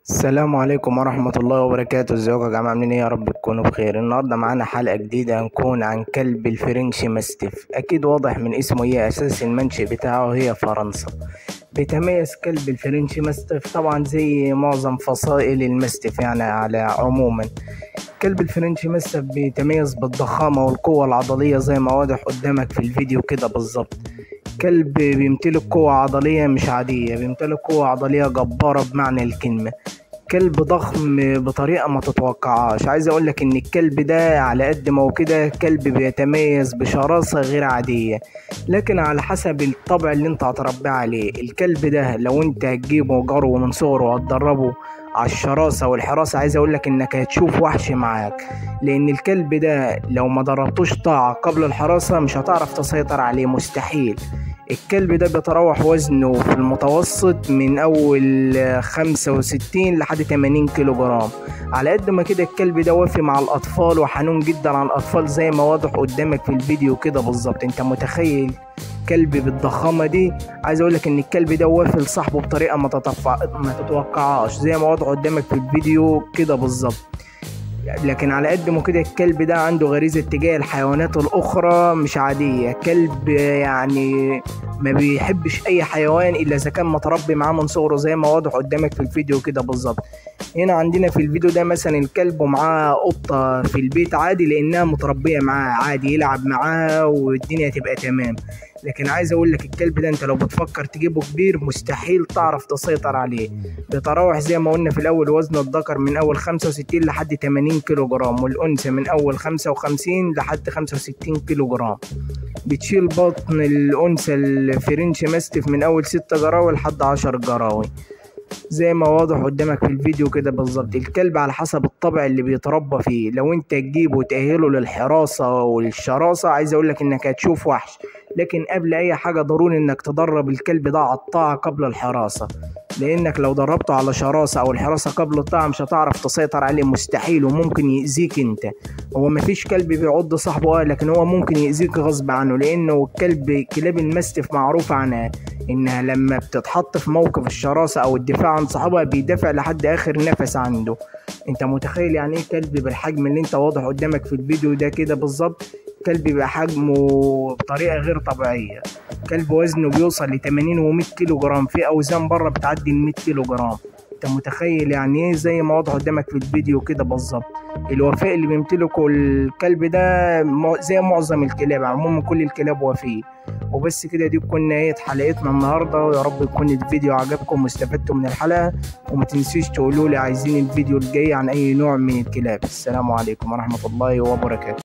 السلام عليكم ورحمة الله وبركاته ازيكم يا جماعة عاملين ايه يا رب تكونوا بخير النهاردة معانا حلقة جديدة هنكون عن كلب الفرنش ماستيف اكيد واضح من اسمه ايه اساس المنشأ بتاعه هي فرنسا بيتميز كلب الفرنش ماستيف طبعا زي معظم فصائل الماستيف يعني على عموما كلب الفرنش ماستيف بيتميز بالضخامة والقوة العضلية زي ما واضح قدامك في الفيديو كده بالظبط كلب بيمتلك قوة عضلية مش عادية بيمتلك قوة عضلية جبارة بمعنى الكلمة كلب ضخم بطريقة ما تتوقعهاش عايز اقولك ان الكلب ده على قد ما هو كده كلب بيتميز بشراسة غير عادية لكن على حسب الطبع اللي انت هتربيه عليه الكلب ده لو انت هتجيبه جرو من صغره وهتدربه على الشراسة والحراسة عايز اقولك انك هتشوف وحش معاك لان الكلب ده لو ما دربتوش طاعة قبل الحراسة مش هتعرف تسيطر عليه مستحيل الكلب ده بيتراوح وزنه في المتوسط من اول خمسة وستين لحد تمانين كيلو جرام على قد ما كده الكلب ده وافي مع الاطفال وحنون جدا على الاطفال زي ما واضح قدامك في الفيديو كده بالظبط انت متخيل كلب بالضخامة دي عايز اقولك ان الكلب ده وافي لصاحبه بطريقة ما, تتفع... ما تتوقعهاش زي ما واضح قدامك في الفيديو كده بالظبط لكن على قد ما كده الكلب ده عنده غريزة تجاه الحيوانات الأخرى مش عادية كلب يعني ما بيحبش أي حيوان إلا إذا كان متربي معاه من صغره زي ما واضح قدامك في الفيديو كده بالظبط هنا عندنا في الفيديو ده مثلا الكلب ومعاه قطة في البيت عادي لأنها متربية معاه عادي يلعب معاها والدنيا تبقى تمام لكن عايز اقول لك الكلب ده انت لو بتفكر تجيبه كبير مستحيل تعرف تسيطر عليه بيتراوح زي ما قلنا في الاول وزن الذكر من اول 65 لحد 80 كيلو جرام والانثى من اول 55 لحد 65 كيلو جرام بتشيل بطن الانثى الفرنش ماستيف من اول 6 جراوي لحد 10 جراوي زي ما واضح قدامك في الفيديو كده بالظبط الكلب على حسب الطبع اللي بيتربى فيه لو انت تجيبه وتأهله للحراسة والشراسة عايز اقولك انك هتشوف وحش لكن قبل اي حاجة ضروري انك تدرب الكلب ده على الطاعة قبل الحراسة لانك لو دربته على شراسة او الحراسة قبل الطاعة مش هتعرف تسيطر عليه مستحيل وممكن يأذيك انت هو مفيش كلب بيعض صاحبه لكن هو ممكن يأذيك غصب عنه لانه الكلب كلاب المستف معروف عنها انها لما بتتحط في موقف الشراسة او الدفاع عن صاحبها بيدافع لحد اخر نفس عنده انت متخيل يعني ايه كلب بالحجم اللي انت واضح قدامك في الفيديو ده كده بالظبط كلب بيبقى حجمه بطريقة غير طبيعية كلب وزنه بيوصل ل 80 و 100 كيلو جرام في اوزان بره بتعدي ال 100 كيلو جرام انت متخيل يعني ايه زي ما واضح قدامك في الفيديو كده بالظبط الوفاء اللي بيمتلكه الكلب ده زي معظم الكلاب عموما كل الكلاب وفيه وبس كده دي تكون نهاية حلقتنا النهاردة ويا رب يكون الفيديو عجبكم واستفدتم من الحلقة وما تنسوش تقولوا لي عايزين الفيديو الجاي عن أي نوع من الكلاب السلام عليكم ورحمة الله وبركاته